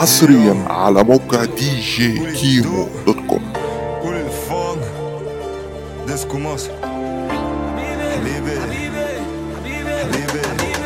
حصريا على موقع دي جي كيمو دوت كوم كل الفان ديسكو مصر حبيبي حبيبي حبيبي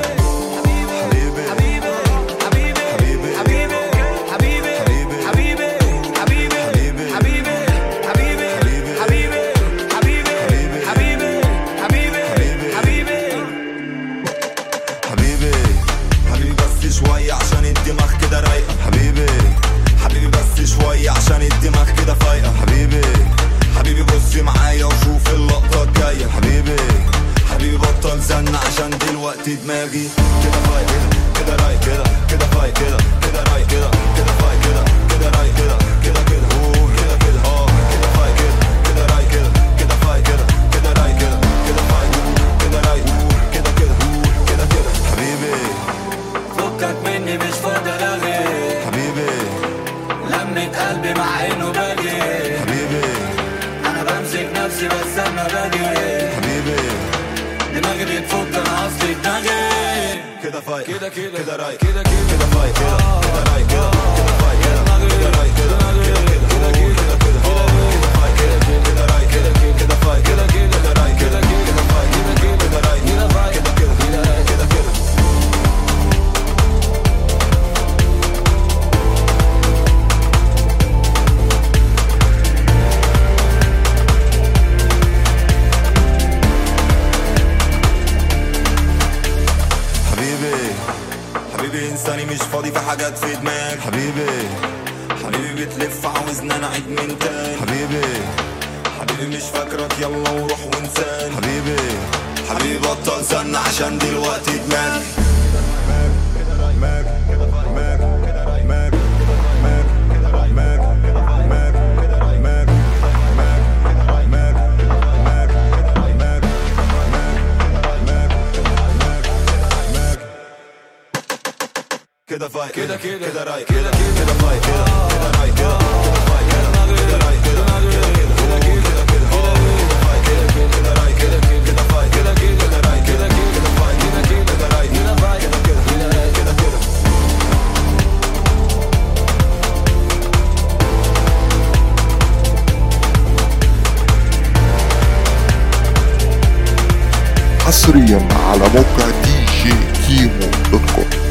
حبيبي حبيبي بس شوية عشان الدماغ كده رايقة حبيبي حبيبي بس شوية عشان الدماغ كده فايقة حبيبي حبيبي بص معايا وشوف اللقطة الجاية حبيبي حبيبي بطل زن عشان دلوقتي دماغي كده فايق كده كده رايق كده كده فايق كده كده رايق كده كده فايق كده كده رايق كده كده كده أوه، كده كده اه كده فايق كده كده رايق كده كده فايق كده كده رايق كده كده فايق كده رايق أوه، كده كده أوه، كده كده حبيبي فكك مني مش فاضي رغي حبيبي لمة قلبي مع انه باجي حبيبي انا بمسك نفسي بس اما باجي حبيبي دماغي بتفك انا اصلي دماغي كده فايق كده كده كده رايق كده كده كده فايق كده كده رايق كده كده فايق كده كده رايق كده كده كده كده كده كده اه كده فايق كده كده رايق كده كده فايق كده كده رايق كده كده فايق كده كده رايق كده كده كده كده كده حبيبي حبيبي انساني مش فاضي في حاجات في دماغ حبيبي حبيبي بتلف عاوزنا نعيد من تاني حبيبي حبيبي مش فاكرك يلا وروح وانسان حبيبي حبيبي بطل سن عشان دلوقتي دماغي كده فايق كده كده كده رايق كده كده فايق كده كده رايق كده كده فايق كده كده رايق كده كده كده كده كده كده فايق كده كده رايق كده كده فايق كده كده رايق كده كده فايق كده كده رايق كده فايق كده كده كده كده حصريا على موقع دي جي كيمو دوت كوم